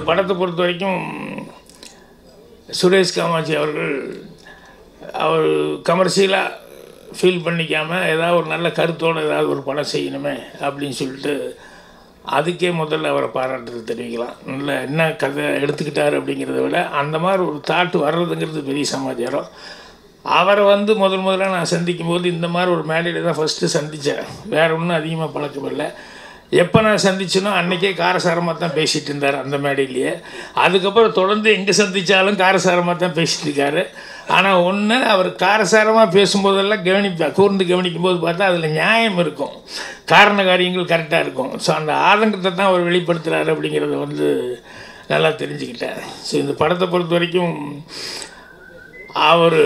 படத்தை பொறுத்த வரைக்கும் சுரேஷ் காமாட்சி அவர்கள் அவர் கமர்ஷியலாக ஃபீல் பண்ணிக்காமல் ஏதாவது ஒரு நல்ல கருத்தோடு ஏதாவது ஒரு படம் செய்யணுமே அப்படின்னு சொல்லிட்டு அதுக்கே முதல்ல அவரை பாராட்டுறது தெரிவிக்கலாம் நல்ல என்ன கதை எடுத்துக்கிட்டாரு அப்படிங்கிறத விட அந்த மாதிரி ஒரு தாட்டு வர்றதுங்கிறது பெரிய சமாச்சாரம் அவரை வந்து முதல் முதல்ல நான் சந்திக்கும் போது இந்த மாதிரி ஒரு மேடையில் தான் ஃபஸ்ட்டு சந்தித்தேன் வேறு ஒன்றும் அதிகமாக பழக்கம் இல்லை எப்போ நான் சந்திச்சேனோ அன்றைக்கே காரசாரமாக தான் பேசிகிட்டு இருந்தார் அந்த மேடையிலேயே அதுக்கப்புறம் தொடர்ந்து எங்கே சந்தித்தாலும் காரசாரமாக தான் பேசிகிட்டு இருக்காரு ஆனால் ஒன்று அவர் காரசாரமாக பேசும்போதெல்லாம் கவனிப்பேன் கூர்ந்து கவனிக்கும் போது பார்த்தா அதில் நியாயம் இருக்கும் காரண காரியங்கள் கரெக்டாக இருக்கும் ஸோ அந்த ஆதங்கத்தை தான் அவர் வெளிப்படுத்துகிறாரு அப்படிங்கிறத வந்து நல்லா தெரிஞ்சுக்கிட்டேன் ஸோ இந்த படத்தை பொறுத்த வரைக்கும் அவர்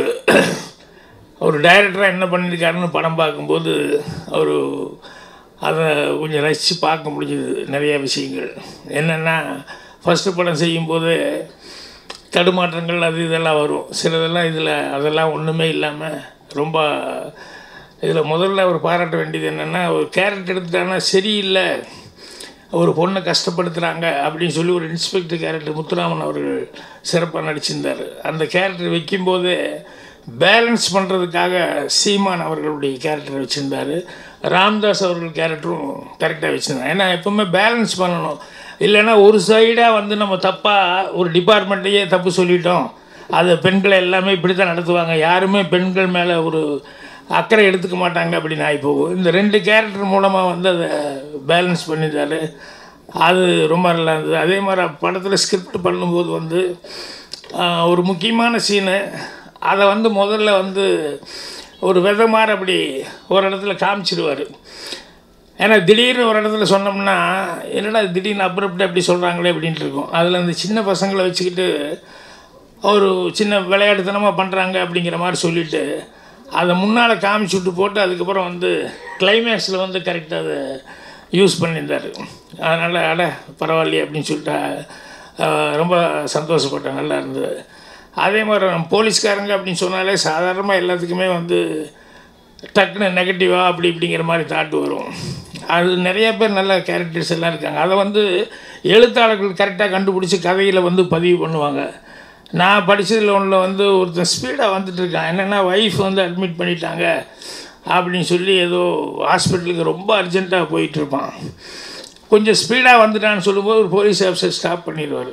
ஒரு டைரக்டராக என்ன பண்ணியிருக்காருன்னு படம் பார்க்கும்போது அவர் அதை கொஞ்சம் ரசித்து பார்க்க முடிஞ்சுது நிறைய விஷயங்கள் என்னென்னா ஃபஸ்ட்டு படம் செய்யும்போது தடுமாற்றங்கள் அது இதெல்லாம் வரும் சிலதெல்லாம் இதில் அதெல்லாம் ஒன்றுமே இல்லாமல் ரொம்ப இதில் முதல்ல அவர் பாராட்ட வேண்டியது என்னென்னா ஒரு கேரக்டர் எடுத்துட்டாங்கன்னா சரியில்லை ஒரு பொண்ணை கஷ்டப்படுத்துகிறாங்க அப்படின்னு சொல்லி ஒரு இன்ஸ்பெக்டர் கேரக்டர் முத்துராமன் அவர்கள் சிறப்பாக நடிச்சிருந்தார் அந்த கேரக்டர் வைக்கும்போதே பேலன்ஸ் பண்ணுறதுக்காக சீமான் அவர்களுடைய கேரக்டர் வச்சுருந்தார் ராம்தாஸ் அவர்கள் கேரக்டரும் கரெக்டாக வச்சுருந்தாங்க ஏன்னா எப்பவுமே பேலன்ஸ் பண்ணணும் இல்லைன்னா ஒரு சைடாக வந்து நம்ம தப்பாக ஒரு டிபார்ட்மெண்ட்டையே தப்பு சொல்லிட்டோம் அது பெண்களை எல்லாமே இப்படி தான் நடத்துவாங்க யாருமே பெண்கள் மேலே ஒரு அக்கறை எடுத்துக்க மாட்டாங்க அப்படின்னு ஆகி போகும் இந்த ரெண்டு கேரக்டர் மூலமாக வந்து அதை பேலன்ஸ் பண்ணிட்டாரு அது ரொம்ப நல்லா இருந்தது அதே மாதிரி படத்தில் ஸ்கிரிப்ட் பண்ணும்போது வந்து ஆஹ், ஒரு முக்கியமான சீனு அதை வந்து முதல்ல வந்து ஒரு விதை மாதிரி அப்படி ஒரு இடத்துல காமிச்சிடுவார் ஏன்னா திடீர்னு ஒரு இடத்துல சொன்னோம்னா என்னடா இது திடீர்னு அப்புறம் இப்படி அப்படி சொல்கிறாங்களே அப்படின்ட்டு இருக்கும் அதில் அந்த சின்ன பசங்களை வச்சுக்கிட்டு ஒரு சின்ன விளையாட்டுத்தனமாக பண்ணுறாங்க அப்படிங்கிற மாதிரி சொல்லிவிட்டு அதை முன்னால் காமிச்சு விட்டு போட்டு அதுக்கப்புறம் வந்து கிளைமேக்ஸில் வந்து கரெக்டாக அதை யூஸ் பண்ணியிருந்தார் அதனால் அட பரவாயில்லையே அப்படின்னு சொல்லிட்டு ஆஹ், ரொம்ப சந்தோஷப்பட்டேன் நல்லா இருந்தது அதே மாதிரி நம்ம போலீஸ்காரங்க அப்படின்னு சொன்னாலே சாதாரணமாக எல்லாத்துக்குமே வந்து டக்குன்னு நெகட்டிவாக அப்படி இப்படிங்கிற மாதிரி தாட் வரும் அது நிறைய பேர் நல்ல கேரக்டர்ஸ் எல்லாம் இருக்காங்க அதை வந்து எழுத்தாளர்கள் கரெக்டாக கண்டுபிடிச்சி கதையில் வந்து பதிவு பண்ணுவாங்க நான் படித்ததில் ஒன்றில் வந்து ஒருத்தன் ஸ்பீடாக வந்துட்டு இருக்கான் என்னென்னா ஒய்ஃப் வந்து அட்மிட் பண்ணிட்டாங்க அப்படின்னு சொல்லி ஏதோ ஹாஸ்பிட்டலுக்கு ரொம்ப அர்ஜென்ட்டாக போயிட்டுருப்பான் கொஞ்சம் ஸ்பீடாக வந்துட்டான்னு சொல்லும்போது ஒரு போலீஸ் ஆஃபீஸர் ஸ்டாப் பண்ணிடுவார்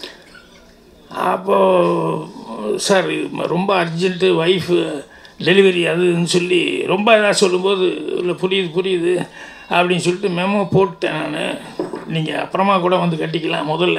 அப்போது சார் இது ரொம்ப அர்ஜென்ட்டு ஒய்ஃபு டெலிவரி அதுன்னு சொல்லி ரொம்ப இதாக சொல்லும்போது இல்லை புரியுது புரியுது அப்படின்னு சொல்லிட்டு மெமோ போட்டேன் நான் நீங்கள் அப்புறமா கூட வந்து கட்டிக்கலாம் முதல்ல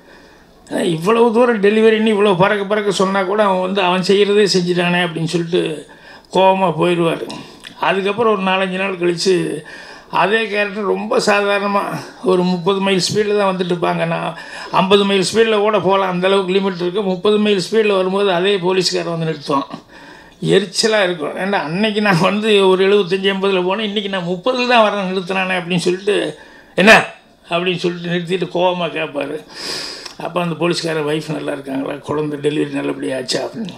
அஹ் இவ்வளவு தூரம் டெலிவரின்னு இவ்வளோ பறக்க பறக்க சொன்னால் கூட அவன் வந்து அவன் செய்கிறதே செஞ்சுட்டானே அப்படின்னு சொல்லிட்டு கோபமாக போயிடுவார் அதுக்கப்புறம் ஒரு நாலஞ்சு நாள் கழித்து அதே கேரக்டர் ரொம்ப சாதாரணமாக ஒரு முப்பது மைல் ஸ்பீடில் தான் வந்துட்டு இருப்பாங்க நான் ஐம்பது மைல் ஸ்பீடில் கூட போகலாம் அந்தளவுக்கு லிமிட் இருக்குது முப்பது மைல் ஸ்பீடில் வரும்போது அதே போலீஸ்காரன் வந்து நிறுத்துவான் எரிச்சலாக இருக்கும் ஏன்னா அன்னைக்கு நான் வந்து ஒரு எழுபத்தஞ்சி எண்பதில் போனேன் இன்றைக்கி நான் முப்பதில் தான் வரேன் நிறுத்தினானே அப்படின்னு சொல்லிட்டு என்ன அப்படின்னு சொல்லிட்டு நிறுத்திட்டு கோவமாக கேட்பாரு அப்போ அந்த போலீஸ்கார ஒய்ஃப் நல்லா இருக்காங்களா குழந்தை டெலிவரி நல்லபடியாக ஆச்சா அப்படின்னு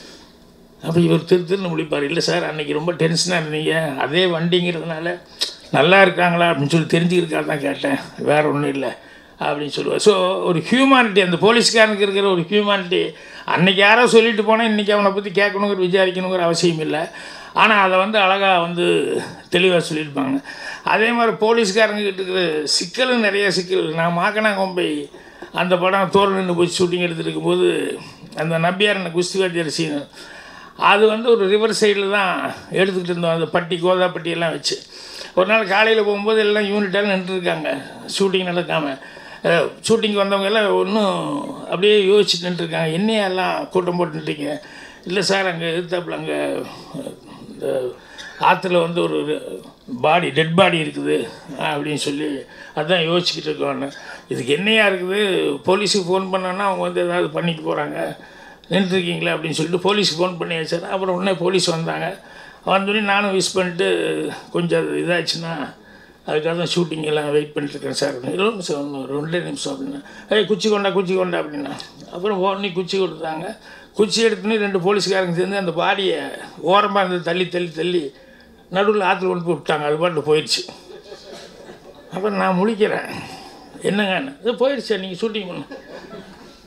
அப்போ இவர் திரு திருன்னு முடிப்பார் இல்லை சார் அன்றைக்கி ரொம்ப டென்ஷனாக இருந்தீங்க அதே வண்டிங்கிறதுனால நல்லா இருக்காங்களா அப்படின்னு சொல்லி தெரிஞ்சுக்கிறதுக்காக தான் கேட்டேன் வேறு ஒன்றும் இல்லை அப்படின்னு சொல்லுவார் ஸோ ஒரு ஹியூமானிட்டி அந்த போலீஸ்காரனுக்கு இருக்கிற ஒரு ஹியூமானிட்டி அன்னைக்கு யாரோ சொல்லிட்டு போனால் இன்றைக்கி அவனை பற்றி கேட்கணுங்கிற விசாரிக்கணுங்கிற அவசியம் இல்லை ஆனால் அதை வந்து அழகாக வந்து தெளிவாக சொல்லியிருப்பாங்க அதே மாதிரி போலீஸ்காரங்க கிட்ட இருக்கிற சிக்கலும் நிறைய சிக்கல் நான் மாக்கனாங்கொம்பை அந்த படம் தோல் நின்று போய் ஷூட்டிங் எடுத்துட்டு இருக்கும்போது அந்த நம்பியார் குஸ்தி வாத்தியார் சீனு அது வந்து ஒரு ரிவர் சைடில் தான் எடுத்துக்கிட்டு இருந்தோம் அந்த பட்டி கோதாப்பட்டி எல்லாம் வச்சு ஒரு நாள் காலையில் போகும்போது எல்லாம் யூனிட்டாக நின்றுருக்காங்க ஷூட்டிங் நடக்காமல் ஷூட்டிங் வந்தவங்க எல்லாம் ஒன்றும் அப்படியே யோசிச்சுட்டு நின்றுருக்காங்க என்னையா எல்லாம் கூட்டம் போட்டுட்டீங்க இல்லை சார் அங்கே எதிர்த்தாப்புல அங்கே இந்த ஆற்றுல வந்து ஒரு பாடி டெட் பாடி இருக்குது அப்படின்னு சொல்லி அதான் யோசிச்சுக்கிட்டு இருக்கோன்னு இதுக்கு என்னையா இருக்குது போலீஸுக்கு ஃபோன் பண்ணோன்னா அவங்க வந்து ஏதாவது பண்ணிட்டு போகிறாங்க நின்றுருக்கீங்களா அப்படின்னு சொல்லிட்டு போலீஸுக்கு ஃபோன் பண்ணி வச்சார் அப்புறம் உடனே போலீஸ் வந்தாங்க வந்தோடனே நானும் விஷ் பண்ணிட்டு கொஞ்சம் அது இதாச்சுன்னா அதுக்காக தான் ஷூட்டிங் எல்லாம் வெயிட் பண்ணிட்டுருக்கேன் சார் இருபது நிமிஷம் ஒன்று ரெண்டே நிமிஷம் அப்படின்னா ஏய் குச்சி கொண்டா குச்சி கொண்டா அப்படின்னா அப்புறம் உடனே குச்சி கொடுத்தாங்க குச்சி எடுத்துன்னு ரெண்டு போலீஸ்காரங்க சேர்ந்து அந்த பாடியை ஓரமாக இருந்து தள்ளி தள்ளி தள்ளி நடுவில் ஆற்றுல கொண்டு போய் விட்டாங்க அது பாட்டு போயிடுச்சு அப்புறம் நான் முழிக்கிறேன் என்னங்க இது போயிடுச்சா நீங்கள் ஷூட்டிங் பண்ண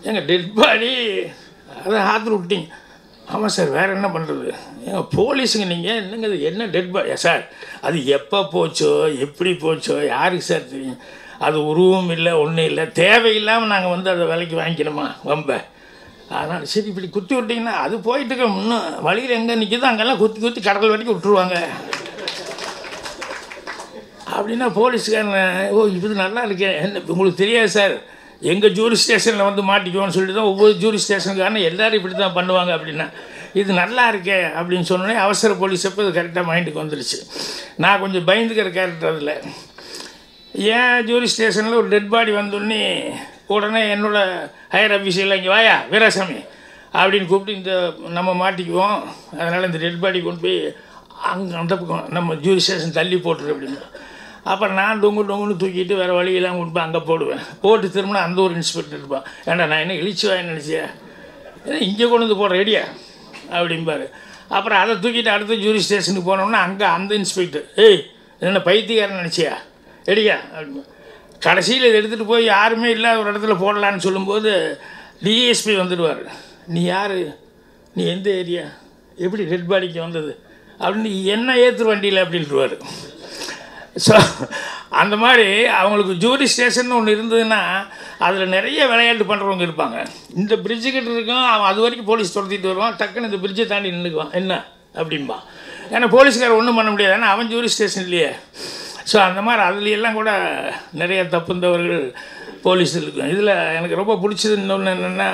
எங்கள் டெட் பாடி அதை ஆற்று விட்டீங்க ஆமாம் சார் வேறு என்ன பண்ணுறது ஏங்க போலீஸுங்க நீங்கள் என்னங்க இது என்ன டெட் பாடி சார் அது எப்போ போச்சோ எப்படி போச்சோ யாருக்கு சார் தெரியும் அது உருவம் இல்லை ஒன்றும் இல்லை தேவையில்லாமல் நாங்கள் வந்து அதை விலைக்கு வாங்கிக்கணுமா வம்ப அதனால் சரி இப்படி குத்தி விட்டிங்கன்னா அது போயிட்டு இருக்க இன்னும் வழியில் எங்கே நிற்கிதோ அங்கெல்லாம் குத்தி குத்தி கடல் வரைக்கும் விட்டுருவாங்க அப்படின்னா போலீஸ்காரன் ஓ இது நல்லா இருக்கே என்ன உங்களுக்கு தெரியாது சார் எங்கள் ஜூரி ஸ்டேஷனில் வந்து மாட்டிக்குவோன்னு சொல்லிட்டு தான் ஒவ்வொரு ஜூரி ஸ்டேஷனுக்காரன் எல்லோரும் இப்படி தான் பண்ணுவாங்க அப்படின்னா இது நல்லா இருக்கே அப்படின்னு சொன்னோடனே அவசர போலீஸ் அப்போ இது கரெக்டாக மைண்டுக்கு வந்துருச்சு நான் கொஞ்சம் பயந்துக்கிற கேரக்டர் அதில் ஏன் ஜூரி ஸ்டேஷனில் ஒரு டெட் பாடி வந்தோடனே உடனே என்னோட ஹையர் அஃபீஷியல் இங்கே வாயா வீராசாமி அப்படின்னு கூப்பிட்டு இந்த நம்ம மாட்டிக்குவோம் அதனால் இந்த டெட் பாடி கொண்டு போய் அங்கே அந்த பக்கம் நம்ம ஜூரி ஸ்டேஷன் தள்ளி போட்டுரு அப்படின்னு அப்புறம் நான் டொங்கு டொங்குன்னு தூக்கிட்டு வேறு வழியெல்லாம் கொண்டு போய் அங்கே போடுவேன் போட்டு திரும்பினா அந்த ஒரு இன்ஸ்பெக்டர் இருப்பான் ஏன்டா நான் என்ன இழிச்சு வாங்க நினச்சேன் இங்கே கொண்டு வந்து போடுற ரெடியா அப்படிம்பாரு அப்புறம் அதை தூக்கிட்டு அடுத்த ஜூரி ஸ்டேஷனுக்கு போனோம்னா அங்கே அந்த இன்ஸ்பெக்டர் ஏய் என்ன பைத்தியக்காரன் நினச்சியா ரெடியா அப்படின்னு கடைசியில் இதை எடுத்துகிட்டு போய் யாருமே இல்லாத ஒரு இடத்துல போடலான்னு சொல்லும்போது டிஎஸ்பி வந்துடுவார் நீ யார் நீ எந்த ஏரியா எப்படி டெட் பாடிக்கு வந்தது அப்படின்னு என்ன ஏற்றுரு வண்டியில் அப்படின்ட்டுருவார் ஸோ அந்த மாதிரி அவங்களுக்கு ஜூரி ஸ்டேஷன் ஒன்று இருந்ததுன்னா அதில் நிறைய விளையாட்டு பண்ணுறவங்க இருப்பாங்க இந்த பிரிட்ஜு கிட்ட இருக்கும் அவன் அது வரைக்கும் போலீஸ் துரத்திட்டு வருவான் டக்குன்னு இந்த பிரிட்ஜை தாண்டி நின்றுக்குவான் என்ன அப்படிம்பா ஏன்னா போலீஸ்கார் ஒன்றும் பண்ண முடியாது ஏன்னா அவன் ஜூரி ஸ்டேஷன் இல்லையே ஸோ அந்த மாதிரி அதுலையெல்லாம் கூட நிறைய தப்புந்தவர்கள் போலீஸ் இருக்கும் இதில் எனக்கு ரொம்ப பிடிச்சது இன்னொன்று என்னென்னா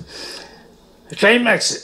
கிளைமேக்ஸு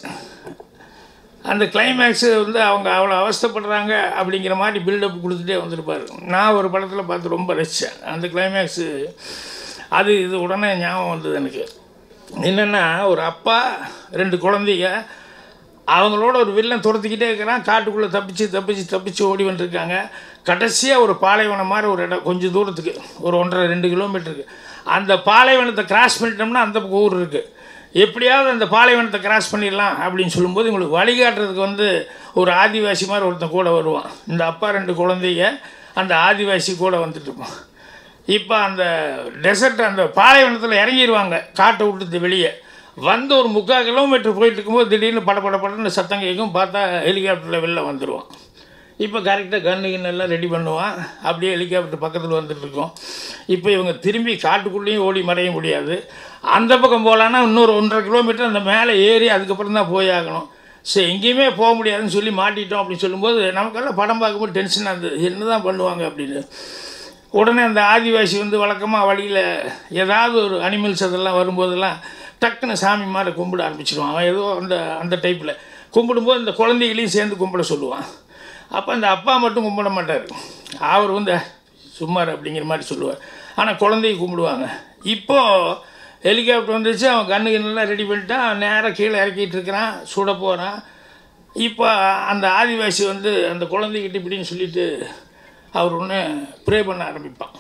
அந்த கிளைமேக்ஸு வந்து அவங்க அவ்வளோ அவஸ்தைப்படுறாங்க அப்படிங்கிற மாதிரி பில்டப் கொடுத்துட்டே வந்திருப்பார் நான் ஒரு படத்தில் பார்த்து ரொம்ப ரசித்தேன் அந்த கிளைமேக்ஸு அது இது உடனே ஞாபகம் வந்தது எனக்கு என்னென்னா ஒரு அப்பா ரெண்டு குழந்தைங்க அவங்களோட ஒரு வில்லன் துரத்திக்கிட்டே இருக்கிறான் காட்டுக்குள்ளே தப்பிச்சு தப்பிச்சு தப்பிச்சு ஓடி வந்துருக்காங்க கடைசியாக ஒரு பாலைவனம் மாதிரி ஒரு இடம் கொஞ்சம் தூரத்துக்கு ஒரு ஒன்றரை ரெண்டு கிலோமீட்டருக்கு அந்த பாலைவனத்தை கிராஸ் பண்ணிட்டோம்னா அந்த பக்கம் ஊர் இருக்குது எப்படியாவது அந்த பாலைவனத்தை கிராஸ் பண்ணிடலாம் அப்படின்னு சொல்லும்போது உங்களுக்கு வழிகாட்டுறதுக்கு வந்து ஒரு ஆதிவாசி மாதிரி ஒருத்தன் கூட வருவான் இந்த அப்பா ரெண்டு குழந்தைங்க அந்த ஆதிவாசி கூட வந்துட்டு இருப்பான் இப்போ அந்த டெசர்ட் அந்த பாலைவனத்தில் இறங்கிடுவாங்க காட்டை விட்டு வெளியே வந்து ஒரு முக்கால் கிலோமீட்டர் போயிட்டு இருக்கும்போது திடீர்னு பட பட படன்னு சத்தம் கேட்கும் பார்த்தா ஹெலிகாப்டரில் வெளில வந்துடுவான் இப்போ கரெக்டாக கன்று கிண்ணு எல்லாம் ரெடி பண்ணுவான் அப்படியே ஹெலிகாப்டர் பக்கத்தில் வந்துட்டு இருக்கோம் இப்போ இவங்க திரும்பி காட்டுக்குள்ளேயும் ஓடி மறைய முடியாது அந்த பக்கம் போகலான்னா இன்னொரு ஒன்றரை கிலோமீட்டர் அந்த மேலே ஏறி அதுக்கப்புறம் தான் போய் ஆகணும் சரி எங்கேயுமே போக முடியாதுன்னு சொல்லி மாட்டிட்டோம் அப்படின்னு சொல்லும்போது நமக்கெல்லாம் படம் பார்க்கும்போது டென்ஷனாக இருந்தது என்ன தான் பண்ணுவாங்க அப்படின்னு உடனே அந்த ஆதிவாசி வந்து வழக்கமாக வழியில் ஏதாவது ஒரு அனிமல்ஸ் அதெல்லாம் வரும்போதெல்லாம் டக்குன்னு சாமி மாதிரி கும்பிட ஆரம்பிச்சிடுவான் அவன் ஏதோ அந்த அந்த டைப்பில் கும்பிடும்போது இந்த குழந்தைகளையும் சேர்ந்து கும்பிட சொல்லுவான் அப்போ அந்த அப்பா மட்டும் கும்பிட மாட்டார் அவர் வந்து சும்மார் அப்படிங்கிற மாதிரி சொல்லுவார் ஆனால் குழந்தைய கும்பிடுவாங்க இப்போது ஹெலிகாப்டர் வந்துச்சு அவன் கண்ணு கண்ணெல்லாம் ரெடி பண்ணிட்டான் நேராக கீழே இறக்கிட்டு இருக்கிறான் சுட போகிறான் இப்போ அந்த ஆதிவாசி வந்து அந்த குழந்தைகிட்ட இப்படின்னு சொல்லிட்டு அவர் ஒன்று ப்ரே பண்ண ஆரம்பிப்பான்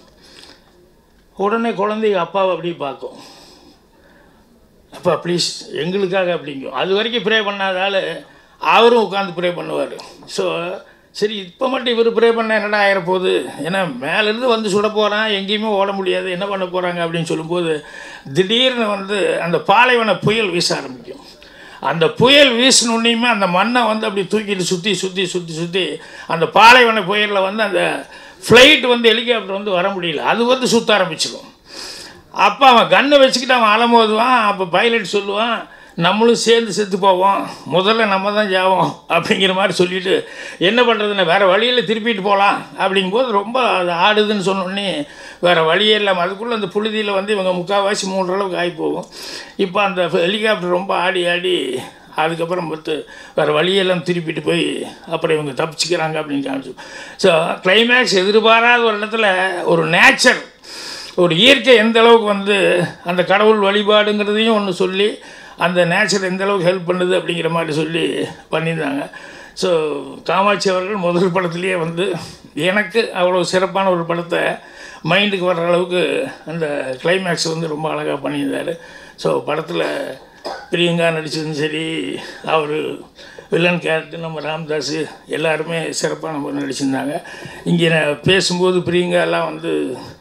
உடனே குழந்தைங்க அப்பாவை அப்படியே பார்க்கும் அப்பா ப்ளீஸ் எங்களுக்காக அப்படிங்கும் அது வரைக்கும் ப்ரே பண்ணாதால அவரும் உட்காந்து ப்ரே பண்ணுவார் ஸோ சரி இப்போ மட்டும் இவர் ப்ரே பண்ண என்னடா ஆயிரப்போகுது ஏன்னா மேலேருந்து வந்து சுட போகிறான் எங்கேயுமே ஓட முடியாது என்ன பண்ண போகிறாங்க அப்படின்னு சொல்லும்போது திடீர்னு வந்து அந்த பாலைவன புயல் வீச ஆரம்பிக்கும் அந்த புயல் வீசினோன்னையுமே அந்த மண்ணை வந்து அப்படி தூக்கிட்டு சுற்றி சுற்றி சுற்றி சுற்றி அந்த பாலைவன புயலில் வந்து அந்த ஃப்ளைட் வந்து ஹெலிகாப்டர் வந்து வர முடியல அது வந்து சுற்ற ஆரம்பிச்சிடும் அப்போ அவன் கன்னை வச்சுக்கிட்டு அவன் அலமோதுவான் அப்போ பைலட் சொல்லுவான் நம்மளும் சேர்ந்து செத்து போவோம் முதல்ல நம்ம தான் ஜாவோம் அப்படிங்கிற மாதிரி சொல்லிட்டு என்ன பண்ணுறதுன்னு வேறு வழியில் திருப்பிட்டு போகலாம் அப்படிங்கும்போது ரொம்ப அது ஆடுதுன்னு சொன்னோடனே வேறு வழியே இல்லாமல் அதுக்குள்ளே அந்த புழுதியில் வந்து இவங்க முக்கால்வாசி மூன்று அளவுக்கு ஆகி போகும் இப்போ அந்த ஹெலிகாப்டர் ரொம்ப ஆடி ஆடி அதுக்கப்புறம் பார்த்து வேறு வழியெல்லாம் திருப்பிட்டு போய் அப்புறம் இவங்க தப்பிச்சுக்கிறாங்க அப்படின்னு காமிச்சு ஸோ கிளைமேக்ஸ் எதிர்பாராத ஒரு இடத்துல ஒரு நேச்சர் ஒரு இயற்கை எந்த அளவுக்கு வந்து அந்த கடவுள் வழிபாடுங்கிறதையும் ஒன்று சொல்லி அந்த நேச்சர் எந்த அளவுக்கு ஹெல்ப் பண்ணுது அப்படிங்கிற மாதிரி சொல்லி பண்ணியிருந்தாங்க ஸோ காமாட்சி அவர்கள் முதல் படத்துலேயே வந்து எனக்கு அவ்வளோ சிறப்பான ஒரு படத்தை மைண்டுக்கு வர்ற அளவுக்கு அந்த கிளைமேக்ஸ் வந்து ரொம்ப அழகாக பண்ணியிருந்தார் ஸோ படத்தில் பிரியங்கா நடித்ததும் சரி அவர் வில்லன் கேரக்டர் நம்ம ராம்தாஸ் எல்லாருமே சிறப்பாக நம்ம நடிச்சிருந்தாங்க இங்கே நான் பேசும்போது பிரியங்கா எல்லாம் வந்து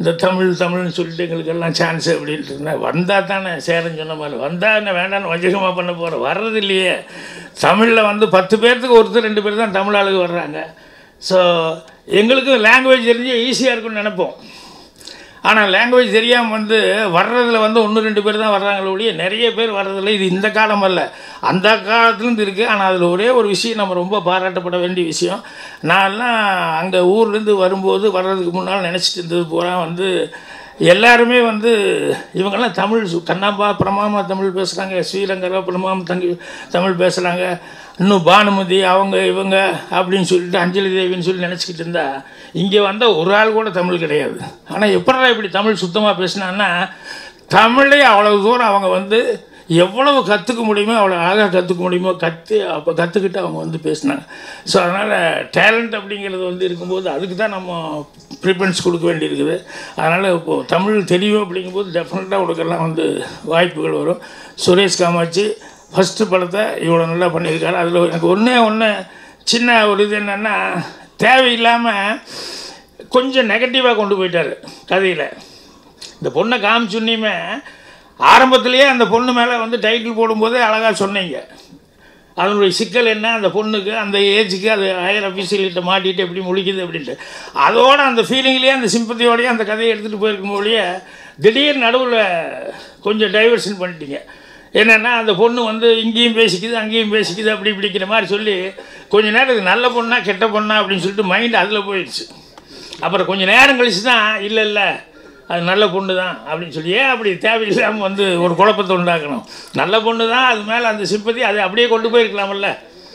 இந்த தமிழ் தமிழ்னு சொல்லிட்டு எங்களுக்கெல்லாம் சான்ஸ் அப்படின்ட்டு இருந்தேன் வந்தால் தானே சேரன் சொன்ன மாதிரி வந்தால் என்ன வேண்டாம்னு வஞ்சகமாக பண்ண போகிறேன் வர்றது இல்லையே தமிழில் வந்து பத்து பேர்த்துக்கு ஒருத்தர் ரெண்டு பேர் தான் தமிழ் ஆளுங்க வர்றாங்க ஸோ எங்களுக்கு லாங்குவேஜ் தெரிஞ்சு ஈஸியாக இருக்கும்னு நினைப்போம் ஆனால் லாங்குவேஜ் தெரியாமல் வந்து வர்றதுல வந்து ஒன்று ரெண்டு பேர் தான் வர்றாங்களே ஒழிய நிறைய பேர் வர்றதில்ல இது இந்த காலம் அல்ல அந்த காலத்துலேருந்து இருக்குது ஆனால் அதில் ஒரே ஒரு விஷயம் நம்ம ரொம்ப பாராட்டப்பட வேண்டிய விஷயம் நான்லாம் அங்கே ஊர்லேருந்து வரும்போது வர்றதுக்கு முன்னால் நினச்சிட்டு இருந்தது பூரா வந்து எல்லாருமே வந்து இவங்கெல்லாம் தமிழ் சு- கண்ணாம்பா பிரமாமா தமிழ் பேசுகிறாங்க ஸ்ரீரங்கரா பிரமாம தங்கி தமிழ் பேசுகிறாங்க இன்னும் பானுமதி அவங்க இவங்க அப்படின்னு சொல்லிட்டு அஞ்சலி தேவின்னு சொல்லி நினச்சிக்கிட்டு இருந்தா இங்கே வந்த ஒரு ஆள் கூட தமிழ் கிடையாது ஆனால் எப்படா இப்படி தமிழ் சுத்தமாக பேசினான்னா தமிழே அவ்வளவு தூரம் அவங்க வந்து எவ்வளவு கற்றுக்க முடியுமோ அவ்வளோ அழகாக கற்றுக்க முடியுமோ கற்று அப்போ கற்றுக்கிட்டு அவங்க வந்து பேசினாங்க ஸோ அதனால் டேலண்ட் அப்படிங்கிறது வந்து இருக்கும்போது அதுக்கு தான் நம்ம ப்ரிஃபரன்ஸ் கொடுக்க வேண்டியிருக்குது அதனால் இப்போது தமிழ் தெரியும் அப்படிங்கும்போது டெஃபினட்டாக உனக்கெல்லாம் வந்து வாய்ப்புகள் வரும் சுரேஷ் காமாட்சி ஃபஸ்ட்டு படத்தை இவ்வளோ நல்லா பண்ணியிருக்காரு அதில் எனக்கு ஒன்றே ஒன்று சின்ன ஒரு இது என்னென்னா தேவையில்லாமல் கொஞ்சம் நெகட்டிவாக கொண்டு போயிட்டார் கதையில் இந்த பொண்ணை காமிச்சுன்னையுமே ஆரம்பத்திலேயே அந்த பொண்ணு மேலே வந்து டைட்டில் போடும்போதே அழகாக சொன்னீங்க அதனுடைய சிக்கல் என்ன அந்த பொண்ணுக்கு அந்த ஏஜுக்கு அது ஹையர் அஃபீஷியல்கிட்ட மாட்டிட்டு எப்படி முழிக்குது அப்படின்ட்டு அதோட அந்த ஃபீலிங்லேயே அந்த சிம்பத்தியோடயே அந்த கதையை எடுத்துகிட்டு போயிருக்கும் போலயே திடீர் நடுவில் கொஞ்சம் டைவர்ஷன் பண்ணிட்டீங்க என்னென்னா அந்த பொண்ணு வந்து இங்கேயும் பேசிக்குது அங்கேயும் பேசிக்குது அப்படி இப்படிங்கிற மாதிரி சொல்லி கொஞ்ச நேரம் இது நல்ல பொண்ணா கெட்ட பொண்ணா அப்படின்னு சொல்லிட்டு மைண்ட் அதில் போயிடுச்சு அப்புறம் கொஞ்சம் நேரம் கழிச்சு தான் இல்லை இல்லை அது நல்ல பொண்ணு தான் அப்படின்னு சொல்லி ஏன் அப்படி தேவையில்லாமல் வந்து ஒரு குழப்பத்தை உண்டாக்கணும் நல்ல பொண்ணு தான் அது மேலே அந்த சிம்பத்தி அதை அப்படியே கொண்டு போயிருக்கலாம்ல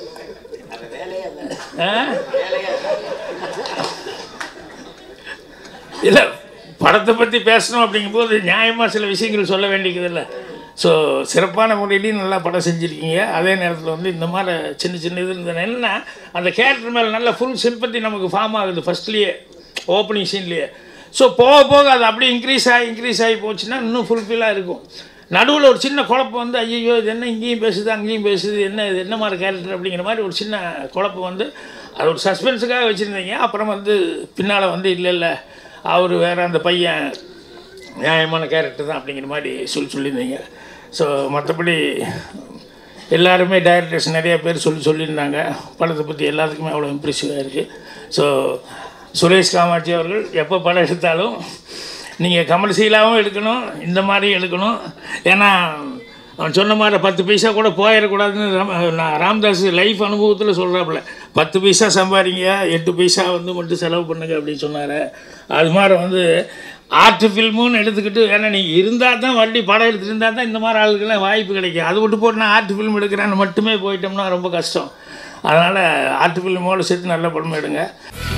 ஆ? இல்லை படத்தை பற்றி பேசணும் அப்படிங்கும்போது நியாயமாக சில விஷயங்கள் சொல்ல வேண்டியதில்லை ஸோ சிறப்பான முறையிலையும் நல்லா படம் செஞ்சுருக்கீங்க அதே நேரத்தில் வந்து இந்த மாதிரி சின்ன சின்ன இது இருந்தது என்னன்னா அந்த கேரக்டர் மேலே நல்ல ஃபுல் சிம்பத்தி நமக்கு ஃபார்ம் ஆகுது ஃபஸ்ட்லேயே ஓப்பனிங் சீன்லேயே ஸோ போக போக அது அப்படியே இன்க்ரீஸ் ஆகி இன்க்ரீஸ் ஆகி போச்சுன்னா இன்னும் ஃபுல்ஃபில்லாக இருக்கும் நடுவில் ஒரு சின்ன குழப்பம் வந்து ஐயோ இது என்ன இங்கேயும் பேசுது அங்கேயும் பேசுது என்ன இது என்ன மாதிரி கேரக்டர் அப்படிங்கிற மாதிரி ஒரு சின்ன குழப்பம் வந்து அது ஒரு சஸ்பென்ஸுக்காக வச்சுருந்தீங்க அப்புறம் வந்து பின்னால் வந்து இல்லை இல்லை அவர் வேற அந்த பையன் நியாயமான கேரக்டர் தான் அப்படிங்கிற மாதிரி சொல்லி சொல்லியிருந்தீங்க ஸோ மற்றபடி எல்லாருமே டைரக்டர்ஸ் நிறைய பேர் சொல்லி சொல்லியிருந்தாங்க படத்தை பற்றி எல்லாத்துக்குமே அவ்வளோ இம்ப்ரெசிவாக இருக்குது ஸோ சுரேஷ் காமாட்சி அவர்கள் எப்போ படம் எடுத்தாலும் நீங்கள் கமர்ஷியலாகவும் எடுக்கணும் இந்த மாதிரி எடுக்கணும் ஏன்னா அவன் சொன்ன மாதிரி பத்து பைசா கூட போயிடக்கூடாதுன்னு ராம- நான் ராம்தாஸ் லைஃப் அனுபவத்தில் சொல்கிறாப்புல பத்து பைசா சம்பாதிங்க எட்டு பைசா வந்து மட்டும் செலவு பண்ணுங்க அப்படின்னு சொன்னார் அது மாதிரி வந்து ஆர்ட் ஃபில்முன்னு எடுத்துக்கிட்டு ஏன்னா நீங்கள் இருந்தால் தான் வண்டி படம் எடுத்துட்டு இருந்தால் தான் இந்த மாதிரி ஆளுக்கெல்லாம் வாய்ப்பு கிடைக்கும் அது விட்டு போட்டு நான் ஆர்ட் ஃபில்ம் எடுக்கிறேன்னு மட்டுமே போயிட்டோம்னா ரொம்ப கஷ்டம் அதனால் ஆர்ட் ஃபில்மோடு சேர்த்து நல்ல படம் எடுங்க